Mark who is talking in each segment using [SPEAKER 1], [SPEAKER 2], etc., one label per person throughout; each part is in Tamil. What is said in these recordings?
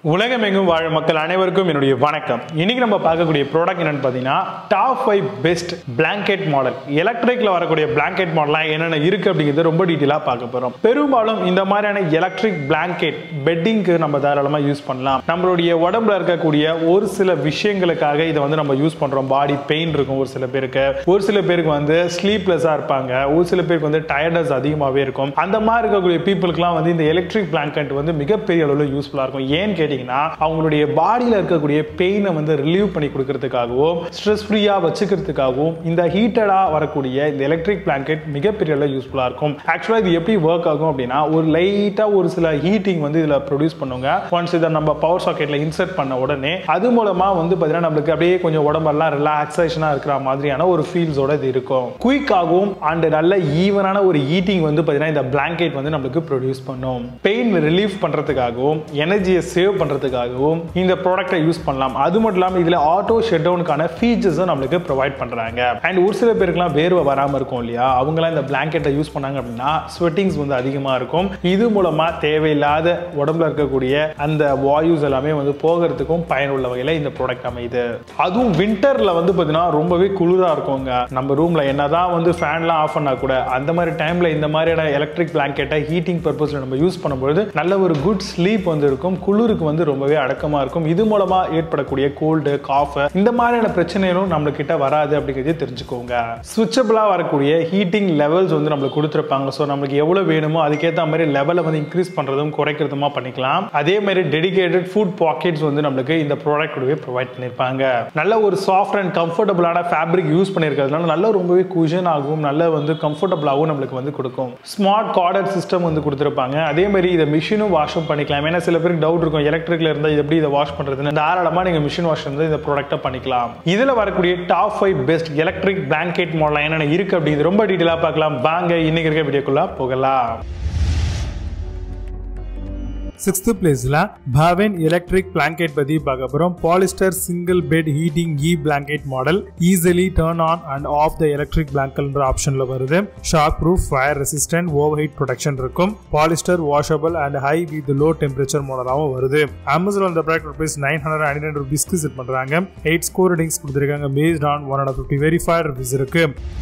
[SPEAKER 1] உலகமெங்கும் வாழும் மக்கள் அனைவருக்கும் என்னுடைய வணக்கம் இன்னைக்கு நம்ம பார்க்கக்கூடிய ப்ராடக்ட் என்னன்னு பார்த்தீங்கன்னா top five best blanket model எலக்ட்ரிக்ல வரக்கூடிய பிளாங்கெட் மாடலாம் என்னென்ன இருக்கு அப்படிங்கிறத ரொம்ப டீட்டெயிலாக பார்க்க போறோம் பெரும்பாலும் இந்த மாதிரியான எலக்ட்ரிக் பிளாங்கெட் பெட்டிங்க்கு நம்ம தாராளமாக யூஸ் பண்ணலாம் நம்மளுடைய உடம்புல இருக்கக்கூடிய ஒரு சில விஷயங்களுக்காக இதை வந்து நம்ம யூஸ் பண்றோம் பாடி பெயின் இருக்கும் ஒரு சில பேருக்கு ஒரு சில பேருக்கு வந்து ஸ்லீப்லெஸ்ஸாக இருப்பாங்க ஒரு சில பேருக்கு வந்து டயர்டஸ் அதிகமாகவே இருக்கும் அந்த மாதிரி இருக்கக்கூடிய பீப்புளுக்குலாம் வந்து இந்த எலக்ட்ரிக் பிளாங்கெட் வந்து மிகப்பெரிய அளவில் யூஸ்ஃபுல்லாக இருக்கும் ஏன்னு கேட்டிங்கன்னா அவங்களுடைய பாடியில் இருக்கக்கூடிய பெயினை வந்து ரிலீவ் பண்ணி கொடுக்கறதுக்காகவும் ஸ்ட்ரெஸ் ஃப்ரீயாக வச்சுக்கிறதுக்காகவும் இந்த ஹீட்டடாக வரக்கூடிய இந்த எலக்ட்ரிக் பிளாங்கெட் மிகப்பெரிய அளவில் யூஸ்ஃபுல்லாக இருக்கும் ஆக்சுவலாக இது எப்படி ஒர்க் ஆகும் அப்படின்னா ஒரு லைட்டாக ஒரு சில ஹீட்டிங் வந்து இதில் ப்ரொடியூஸ் பண்ணுங்க ஒன்ஸ் இதை நம்ம பவர் சாக்கெட்டில் இன்சர்ட் பண்ண உடனே அது மூலமாக வந்து பார்த்தீங்கன்னா நம்மளுக்கு அப்படியே கொஞ்சம் உடம்பெல்லாம் ரிலாக்ஸேஷனாக இருக்கிற மாதிரியான ஒரு ஃபீல்ஸோட இது இருக்கும் குயிக்காகவும் அண்ட் நல்ல ஈவனான ஒரு ஈட்டிங் வந்து பார்த்தீங்கன்னா இந்த பிளாங்கெட் வந்து நம்மளுக்கு ப்ரொடியூஸ் பண்ணும் பெயின் ரிலீஃப் பண்ணுறதுக்காகவும் எனர்ஜியை சேவ் பண்ணுறதுக்காகவும் இந்த ப்ராடக்ட்டை யூஸ் பண்ணலாம் அது மட்டும் இல்லாமல் இதில் ஆட்டோ ஷட் டவுனுக்கான ஃபீச்சர்ஸும் நம்மளுக்கு ப்ரொவைட் பண்ணுறாங்க அண்ட் ஒரு சில பேருக்குலாம் வேர்வை வராமல் இருக்கும் இல்லையா அவங்களாம் இந்த பிளாங்கெட்டை யூஸ் பண்ணாங்க அப்படின்னா ஸ்வெட்டிங்ஸ் வந்து அதிகமாக இருக்கும் இது மூலமாக தேவையில்லாத உடம்புல இருக்கக்கூடிய அந்த வாயுஸ் எல்லாமே வந்து போகிறதுக்கும் பயனுள்ள வகையில் இந்த ப்ராடக்ட் அமையுது அதுவும் வின்டர்ல வந்து பார்த்தீங்கன்னா ரொம்பவே குளிராக இருக்குங்க நம்ம ரூம்ல என்னதான் வந்து ஃபேன்லாம் ஆஃப் பண்ணா கூட அந்த மாதிரி டைம்ல இந்த மாதிரியான எலக்ட்ரிக் பிளாங்கெட்டை ஹீட்டிங் பர்பஸ்ல நம்ம யூஸ் பண்ணும்போது நல்ல ஒரு குட் ஸ்லீப் வந்து இருக்கும் குளிருக்கு வந்து ரொம்பவே அடக்கமா இருக்கும் இது மூலமா ஏற்படக்கூடிய கோல்டு காஃப் இந்த மாதிரியான பிரச்சனைகளும் நம்ம கிட்ட வராது அப்படிங்கிறதே தெரிஞ்சுக்கோங்க சுவிச்சபிளா வரக்கூடிய ஹீட்டிங் லெவல்ஸ் வந்து நம்மளுக்கு கொடுத்துருப்பாங்க ஸோ நம்மளுக்கு எவ்வளவு வேணுமோ அதுக்கேற்ற மாதிரி லெவலை வந்து இன்க்ரீஸ் பண்றதும் குறைக்கிறதுமா பண்ணிக்கலாம் அதே மாதிரி டெடிகேட்டட் ஃபுட் பாக்கெட்ஸ் வந்து நம்மளுக்கு இந்த ப்ராடக்ட் ப்ரொவைட் பண்ணியிருப்பாங்க நல்ல ஒரு சாஃப்ட் அண்ட் கம்ஃபர்டபுளான ஃபேப்ரிக் யூஸ் பண்ணியிருக்கிறதுனால நல்ல ரொம்பவே குஷன் ஆகும் நல்ல வந்து கம்ஃபர்டபுளாகவும் நம்மளுக்கு வந்து கொடுக்கும் ஸ்மார்ட் கார்டர் சிஸ்டம் வந்து கொடுத்துருப்பாங்க அதே மாதிரி இதை மிஷினும் வாஷும் பண்ணிக்கலாம் ஏன்னா சில பேருக்கு டவுட் இருக்கும் எலக்ட்ரிக்ல இருந்தால் இது எப்படி இதை வாஷ் பண்றதுன்னு தாராளமாக நீங்கள் மிஷின் வாஷ் வந்து இந்த ப்ராடக்ட்டை பண்ணிக்கலாம் இதில் வரக்கூடிய top five best electric blanket model என்னென்ன இருக்கு அப்படிங்கிறது ரொம்ப டீட்டெயிலாக பார்க்கலாம் வாங்க இன்னைக்கு இருக்க வீடியோக்குள்ள போகலாம் சிக்ஸ்த் பிளேஸ்ல பாவென் எலக்ட்ரிக் பிளாங்கெட் பத்தி பார்க்க போறோம் polyester single bed heating e blanket model easily turn on and off the electric பிளாங்கெட்ன்ற ஆப்ஷன்ல வருது shock proof fire resistant overheat protection இருக்கும் polyester washable and high with low temperature மாடலாகவும் வருது அமேசான் இந்த product rupees nine hundred ninety nine ருபீஸ்க்கு செட் பண்றாங்க எயிட் ஸ்கோர் ரேட்டிங்ஸ் கொடுத்துருக்காங்க based on one hundred fifty verified reviews இருக்கு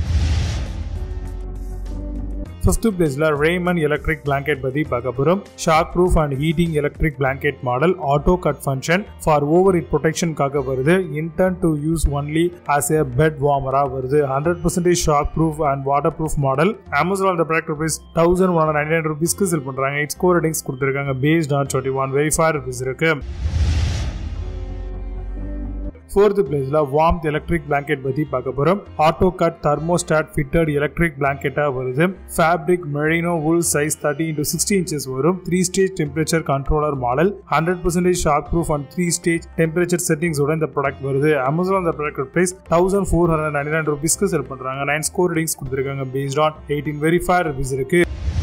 [SPEAKER 1] ஃபர்ஸ்ட் பிளேஸ்ல ரேமன் எலக்ட்ரிக் பிளாங்கெட் பத்தி பார்க்க போறோம் shock proof and heating electric blanket model auto cut function for overheat ப்ரொடெக்ஷனுக்காக வருது intern to use only as a bed வார்மரா வருது hundred percentage shock proof and water proof model Amazon இந்த product rupees thousand one ninety nine ருபீஸ்க்கு செல் பண்றாங்க எயிட் ஸ்கோர் ரேட்டிங்ஸ் கொடுத்துருக்காங்க based on twenty one verified reviews இருக்கு ஃபோர்த் பிளேஸ்ல வார்ம்த் எலக்ட்ரிக் பிளாங்கெட் பத்தி பார்க்க போறோம் auto cut thermostat fitted electric பிளாங்கெட்டா வருது ஃபேப்ரிக் மெரினோ உல் size thirty into sixty inches வரும் three stage temperature controller model hundred percentage shock proof and three stage temperature செட்டிங்ஸோட இந்த ப்ராடக்ட் வருது அமேசான் இந்த product price thousand four hundred ninety nine ருபீஸ்க்கு செல் பண்றாங்க நைன் ஸ்கோர் ரேட்டிங்ஸ் கொடுத்துருக்காங்க based on eighteen verified reviews இருக்கு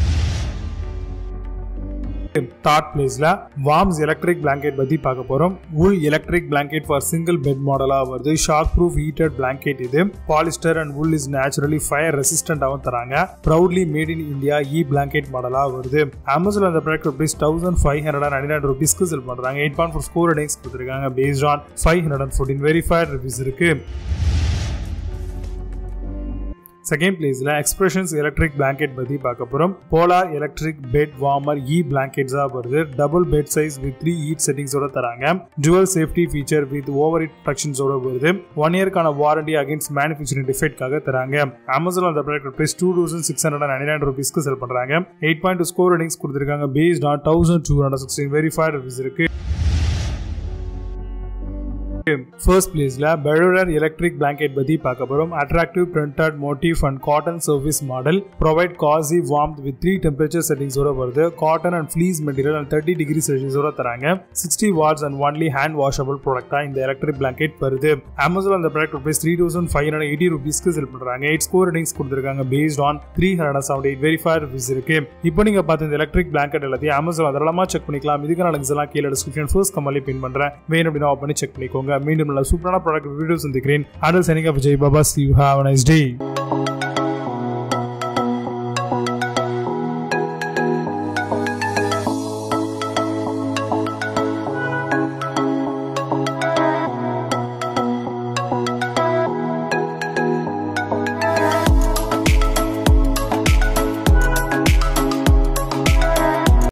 [SPEAKER 1] தேர்ட் பிளேஸ்ல வார்ம்ஸ் எலக்ட்ரிக் பிளாங்கெட் பத்தி பார்க்க போறோம் wool electric blanket for single bed மாடலா வருது ஷாக் ப்ரூஃப் ஹீட்டட் பிளாங்கெட் இது polyester and ul is naturally fire ரெசிஸ்டன்டாகவும் தராங்க proudly made in India e blanket மாடலா வருது அமேசான் அந்த product rupees thousand five hundred ninety nine ருபீஸ்க்கு செல் பண்றாங்க eight point four score ratings கொடுத்துருக்காங்க based on five hundred and fourteen verified reviews இருக்கு செகண்ட் பிளேஸ்ல எக்ஸ்பிரஷன்ஸ் எலக்ட்ரிக் பிளாங்கெட் பத்தி பார்க்க போறோம் polar electric bed warmer e பிளாங்கெட்ஸா வருது double bed size with three heat செட்டிங்ஸோட தராங்க dual safety feature with overheat ப்ரொடெக்ஷன்ஸோட வருது ஒன் இயர்க்கான வாரண்டி அகைன்ஸ்ட் மேனுஃபேக்சரிங் டிஃபெக்ட்காக தராங்க அமேசான் அந்த product price two thousand six hundred ninety nine ருபீஸ்க்கு செல் பண்றாங்க எயிட் பாயிண்ட் ஸ்கோர் ரேட்டிங்ஸ் கொடுத்துருக்காங்க based on thousand two hundred sixteen verified reviews இருக்கு ஃபர்ஸ்ட் பிளேஸ்ல பெரோரர் எலக்ட்ரிக் பிளாங்கெட் பத்தி பார்க்க போறோம் attractive printed motive and cotton service model provide cosy warm with three temperature செட்டிங்ஸோட வருது cotton and fleece material and thirty degree செல்சியஸோட தராங்க sixty watts and only hand washable ப்ராடக்டா இந்த எலக்ட்ரிக் பிளாங்கெட் வருது அமேசான் அந்த product rupees three thousand five hundred eighty ருபீஸ்க்கு செல் பண்றாங்க எயிட் ஸ்கோர் ரேட்டிங்ஸ் கொடுத்துருக்காங்க based on three hundred seventy eight verify reviews இருக்கு இப்போ நீங்க பார்த்த இந்த எலக்ட்ரிக் பிளாங்கெட் எல்லாத்தையும் அமேசான் தாராளமா செக் பண்ணிக்கலாம் இதுக்கான லிங்க்ஸ் எல்லாம் கீழே டிஸ்கிரிப்ஷன் ஃபர்ஸ்ட் கமலி பின் பண்றேன் வேணும் அப்படின்னு ஆஃப் பண்ணி செக் பண்ணிக்கோங்க மீண்டும் நல்ல சூப்பரான ப்ராடக்ட் வீடியோ சந்திக்கிறேன் அடல் சனிகா விஜய் பாபா சி ஹாவ் நைஸ் டே